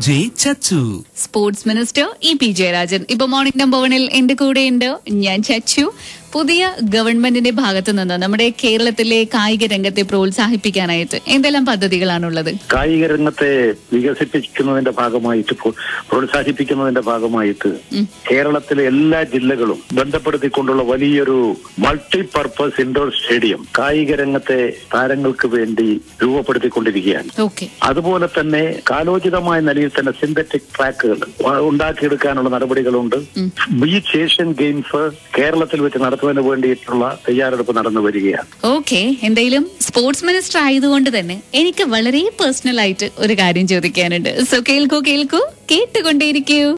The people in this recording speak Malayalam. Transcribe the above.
ജെ ചച്ചു sports minister E P Jayarajan ഇപ്പൊ മോർണിംഗ് നമ്പർ വണിൽ എന്റെ കൂടെയുണ്ട് ഞാൻ ചച്ചു പുതിയ ഗവൺമെന്റിന്റെ ഭാഗത്തു നിന്ന് നമ്മുടെ കേരളത്തിലെ കായിക രംഗത്തെ പ്രോത്സാഹിപ്പിക്കാനായിട്ട് എന്തെല്ലാം പദ്ധതികളാണുള്ളത് കായിക രംഗത്തെ വികസിപ്പിക്കുന്നതിന്റെ ഭാഗമായിട്ട് പ്രോ- പ്രോത്സാഹിപ്പിക്കുന്നതിന്റെ ഭാഗമായിട്ട് കേരളത്തിലെ എല്ലാ ജില്ലകളും ബന്ധപ്പെടുത്തിക്കൊണ്ടുള്ള വലിയൊരു മൾട്ടിപർപ്പസ് ഇൻഡോർ സ്റ്റേഡിയം കായിക രംഗത്തെ താരങ്ങൾക്ക് വേണ്ടി രൂപപ്പെടുത്തിക്കൊണ്ടിരിക്കുകയാണ് ഓക്കെ അതുപോലെ തന്നെ കാലോചിതമായ നിലയിൽ തന്നെ സിന്തറ്റിക് ട്രാക്കുകൾ ഉണ്ടാക്കിയെടുക്കാനുള്ള നടപടികളുണ്ട് ബീച്ച് ഏഷ്യൻ ഗെയിംസ് കേരളത്തിൽ വെച്ച് നടത്തുന്നതിന് വേണ്ടിയിട്ടുള്ള തയ്യാറെടുപ്പ് നടന്നു വരികയാണ് ഓക്കെ എന്തായാലും സ്പോർട്സ് മിനിസ്റ്റർ ആയതുകൊണ്ട് തന്നെ എനിക്ക് വളരെ പേഴ്സണൽ ആയിട്ട് ഒരു കാര്യം ചോദിക്കാനുണ്ട് സോ കേൾക്കൂ കേൾക്കൂ കേട്ടുകൊണ്ടേയിരിക്കൂ